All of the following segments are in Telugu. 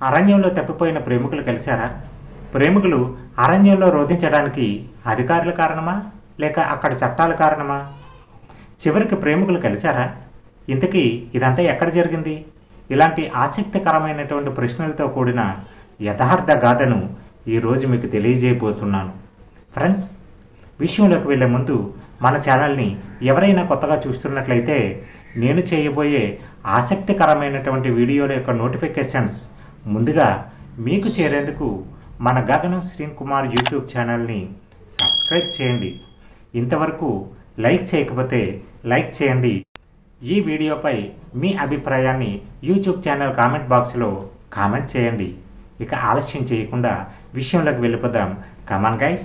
అరణ్యంలో తప్పిపోయిన ప్రేమికులు కలిశారా ప్రేమికులు అరణ్యంలో రోధించడానికి అధికారుల కారణమా లేక అక్కడ చట్టాల కారణమా చివరికి ప్రేమికులు కలిశారా ఇంతకీ ఇదంతా ఎక్కడ జరిగింది ఇలాంటి ఆసక్తికరమైనటువంటి ప్రశ్నలతో కూడిన యథార్థ గాథను ఈరోజు మీకు తెలియజేయబోతున్నాను ఫ్రెండ్స్ విషయంలోకి వెళ్ళే ముందు మన ఛానల్ని ఎవరైనా కొత్తగా చూస్తున్నట్లయితే నేను చేయబోయే ఆసక్తికరమైనటువంటి వీడియోల యొక్క నోటిఫికేషన్స్ ముందుగా మీకు చేరేందుకు మన గగనం శ్రీన్ కుమార్ యూట్యూబ్ ఛానల్ని సబ్స్క్రైబ్ చేయండి ఇంతవరకు లైక్ చేయకపోతే లైక్ చేయండి ఈ వీడియోపై మీ అభిప్రాయాన్ని యూట్యూబ్ ఛానల్ కామెంట్ బాక్స్లో కామెంట్ చేయండి ఇక ఆలస్యం చేయకుండా విషయంలోకి వెళ్ళిపోదాం కమాన్ గైస్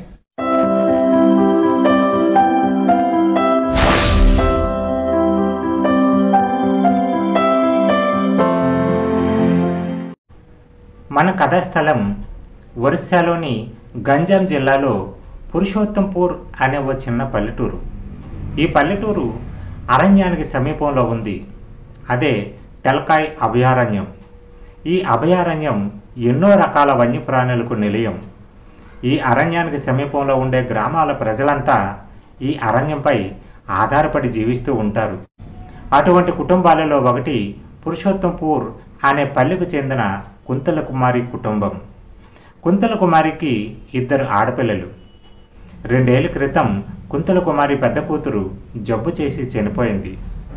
మన కథాస్థలం ఒరిస్సాలోని గంజాం జిల్లాలో పురుషోత్తంపూర్ అనే ఓ చిన్న పల్లెటూరు ఈ పల్లెటూరు అరణ్యానికి సమీపంలో ఉంది అదే టెల్కాయ్ అభయారణ్యం ఈ అభయారణ్యం ఎన్నో రకాల వన్యప్రాణులకు నిలయం ఈ అరణ్యానికి సమీపంలో ఉండే గ్రామాల ప్రజలంతా ఈ అరణ్యంపై ఆధారపడి జీవిస్తూ ఉంటారు అటువంటి కుటుంబాలలో ఒకటి పురుషోత్తంపూర్ అనే పల్లెకు చెందిన కుంతల కుమారి కుటుంబం కుంతల కుమారికి ఇద్దరు ఆడపిల్లలు రెండేళ్ల క్రితం కుంతల కుమారి పెద్ద కూతురు జబ్బు చేసి చనిపోయింది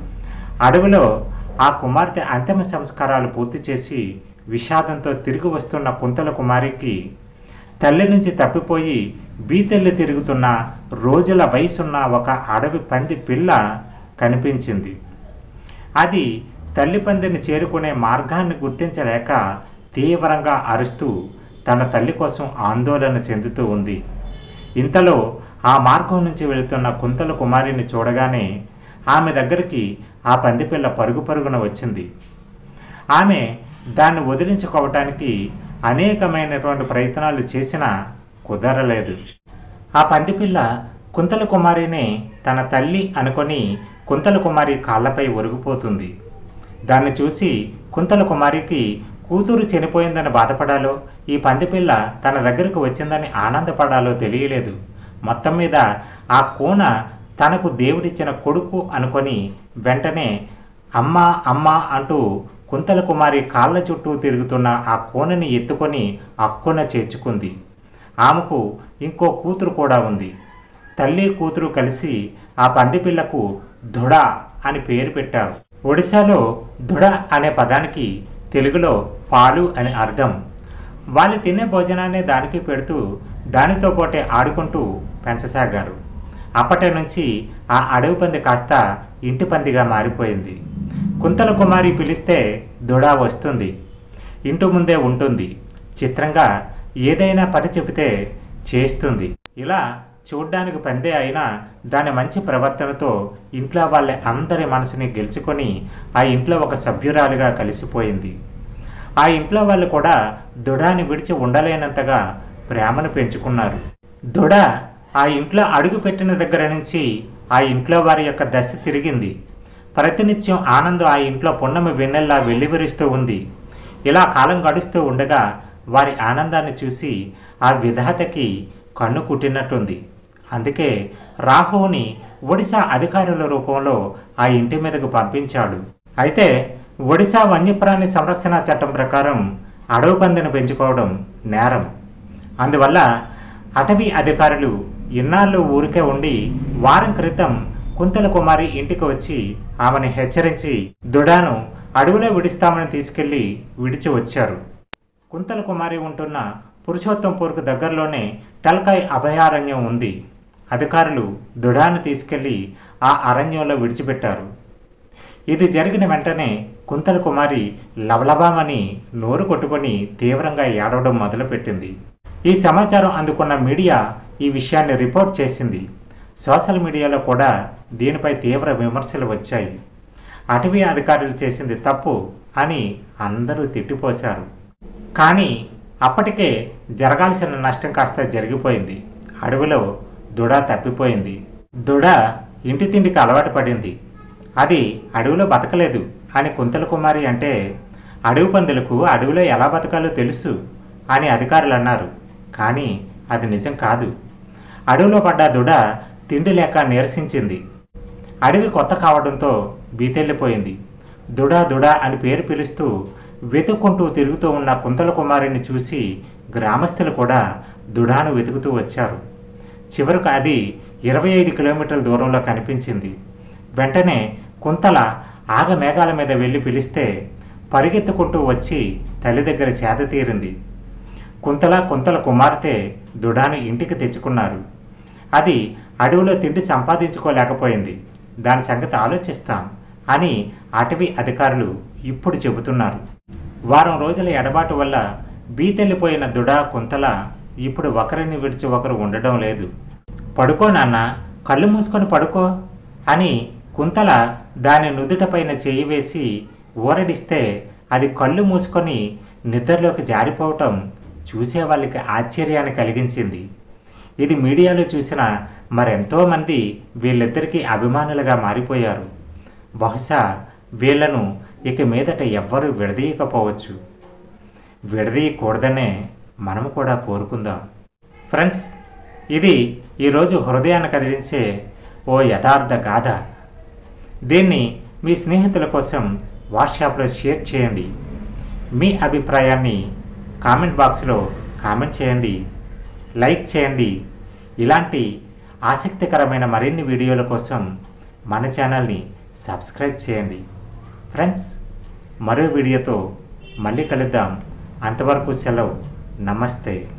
అడవిలో ఆ కుమార్తె అంతిమ సంస్కారాలు పూర్తి చేసి విషాదంతో తిరిగి వస్తున్న కుంతల కుమారికి తల్లి నుంచి తప్పిపోయి బీతెల్లి తిరుగుతున్న రోజుల వయసున్న ఒక అడవి పంది పిల్ల కనిపించింది అది తల్లి పందిని చేరుకునే మార్గాన్ని గుర్తించలేక తీవ్రంగా అరుస్తూ తన తల్లి కోసం ఆందోళన చెందుతూ ఉంది ఇంతలో ఆ మార్గం నుంచి వెళుతున్న కుంతల కుమారిని చూడగానే ఆమె దగ్గరికి ఆ పందిపిల్ల పరుగు పరుగున వచ్చింది ఆమె దాన్ని వదిలించుకోవటానికి అనేకమైనటువంటి ప్రయత్నాలు చేసినా కుదరలేదు ఆ పందిపిల్ల కుంతల కుమారిని తన తల్లి అనుకొని కుంతల కుమారి కాళ్ళపై ఒరిగిపోతుంది దాన్ని చూసి కుంతల కుమారికి కూతురు చనిపోయిందని బాధపడాలో ఈ పందిపిల్ల తన దగ్గరకు వచ్చిందని ఆనందపడాలో తెలియలేదు మొత్తం మీద ఆ కూన తనకు దేవుడిచ్చిన కొడుకు అనుకొని వెంటనే అమ్మా అమ్మా అంటూ కుంతల కుమారి కాళ్ళ చుట్టూ తిరుగుతున్న ఆ కూనని ఎత్తుకొని అక్కున చేర్చుకుంది ఆమెకు ఇంకో కూతురు కూడా ఉంది తల్లి కూతురు కలిసి ఆ పందిపిల్లకు దుడ అని పేరు పెట్టారు ఒడిశాలో దుడ అనే పదానికి తెలుగులో పాలు అని అర్థం వాళ్ళు తినే భోజనాన్ని దానికి పెడుతూ దానితో పాటే ఆడుకుంటూ పెంచసాగారు అప్పటి నుంచి ఆ అడవి పంది కాస్త ఇంటి పందిగా మారిపోయింది కుంతల కుమారి పిలిస్తే దుడా వస్తుంది ఇంటి ముందే ఉంటుంది చిత్రంగా ఏదైనా పని చెబితే చేస్తుంది ఇలా చూడ్డానికి పందే అయినా దాని మంచి ప్రవర్తనతో ఇంట్లో వాళ్ళ అందరి మనసుని గెలుచుకొని ఆ ఇంట్లో ఒక సభ్యురాలిగా కలిసిపోయింది ఆ ఇంట్లో వాళ్ళు కూడా దుడాని విడిచి ఉండలేనంతగా ప్రేమను పెంచుకున్నారు దుడ ఆ ఇంట్లో అడుగు పెట్టిన దగ్గర నుంచి ఆ ఇంట్లో వారి యొక్క దశ తిరిగింది ప్రతినిత్యం ఆనందం ఆ ఇంట్లో పున్నమి వెన్నెల్లా వెల్లివిరుస్తూ ఉంది ఇలా కాలం గడుస్తూ ఉండగా వారి ఆనందాన్ని చూసి ఆ విధాతకి కన్ను కుట్టినట్టుంది అందుకే రాహువుని ఒడిశా అధికారుల రూపంలో ఆ ఇంటి మీదకు పంపించాడు అయితే ఒడిశా వన్యప్రాణి సంరక్షణ చట్టం ప్రకారం అడవి పందిని పెంచుకోవడం నేరం అందువల్ల అటవీ అధికారులు ఇన్నాళ్ళు ఊరికే ఉండి వారం క్రితం కుంతల కుమారి ఇంటికి వచ్చి ఆమెను హెచ్చరించి దుడాను అడవిలో విడిస్తామని తీసుకెళ్లి విడిచి వచ్చారు కుంతల కుమారి ఉంటున్న పురుషోత్తంపూర్కు దగ్గరలోనే టల్కాయ్ అభయారణ్యం ఉంది అధికారులు దుడాను తీసుకెళ్లి ఆ అరణ్యంలో విడిచిపెట్టారు ఇది జరిగిన వెంటనే కుంతల కుమారి లవలబామని నోరు కొట్టుకొని తీవ్రంగా ఏడవడం మొదలుపెట్టింది ఈ సమాచారం అందుకున్న మీడియా ఈ విషయాన్ని రిపోర్ట్ చేసింది సోషల్ మీడియాలో కూడా దీనిపై తీవ్ర విమర్శలు వచ్చాయి అటవీ అధికారులు చేసింది తప్పు అని అందరూ తిట్టిపోశారు కానీ అప్పటికే జరగాల్సిన నష్టం కాస్త జరిగిపోయింది అడవిలో దుడ తప్పిపోయింది దుడ ఇంటి తిండికి అలవాటు పడింది అది అడవిలో బతకలేదు అని కుంతల కుమారి అంటే అడవి పందులకు అడవిలో ఎలా బతకాలో తెలుసు అని అధికారులు అన్నారు కానీ అది నిజం కాదు అడవిలో పడ్డ దుడ తిండి లేక నీరసించింది అడవి కొత్త కావడంతో బీతెళ్ళిపోయింది దుడ దుడ అని పేరు పిలుస్తూ వెతుక్కుంటూ తిరుగుతూ ఉన్న కుంతల కుమారుని చూసి గ్రామస్తులు కూడా దుడాను వెతుకుతూ వచ్చారు చివరకు అది ఇరవై ఐదు కిలోమీటర్ల దూరంలో కనిపించింది వెంటనే కుంతల ఆగ మేఘాల మీద వెళ్ళి పిలిస్తే పరిగెత్తుకుంటూ వచ్చి తల్లి దగ్గర సేద తీరింది కుంతల కుంతల కుమార్తె దుడాను ఇంటికి తెచ్చుకున్నారు అది అడవిలో తిండి సంపాదించుకోలేకపోయింది దాని సంగతి ఆలోచిస్తాం అని అటవీ అధికారులు ఇప్పుడు చెబుతున్నారు వారం రోజుల ఎడబాటు వల్ల బీతెళ్ళిపోయిన దుడ కుంతల ఇప్పుడు ఒకరిని విడిచి ఒకరు ఉండడం లేదు పడుకో నాన్న కళ్ళు మూసుకొని పడుకో అని కుంతల దాని నుదుటపైన చేయి వేసి ఊరడిస్తే అది కళ్ళు మూసుకొని నిద్రలోకి జారిపోవటం చూసే వాళ్ళకి ఆశ్చర్యాన్ని కలిగించింది ఇది మీడియాలో చూసిన మరెంతోమంది వీళ్ళిద్దరికీ అభిమానులుగా మారిపోయారు బహుశా వీళ్లను ఇక మీదట ఎవ్వరూ విడదీయకపోవచ్చు విడదీయకూడదనే మనము కూడా కోరుకుందాం ఫ్రెండ్స్ ఇది ఈరోజు హృదయాన్ని కదిలించే ఓ యథార్థ గాథ దీన్ని మీ స్నేహితుల కోసం వాట్సాప్లో షేర్ చేయండి మీ అభిప్రాయాన్ని కామెంట్ బాక్స్లో కామెంట్ చేయండి లైక్ చేయండి ఇలాంటి ఆసక్తికరమైన మరిన్ని వీడియోల కోసం మన ఛానల్ని సబ్స్క్రైబ్ చేయండి ఫ్రెండ్స్ మరో వీడియోతో మళ్ళీ కలుద్దాం అంతవరకు సెలవు నమస్తే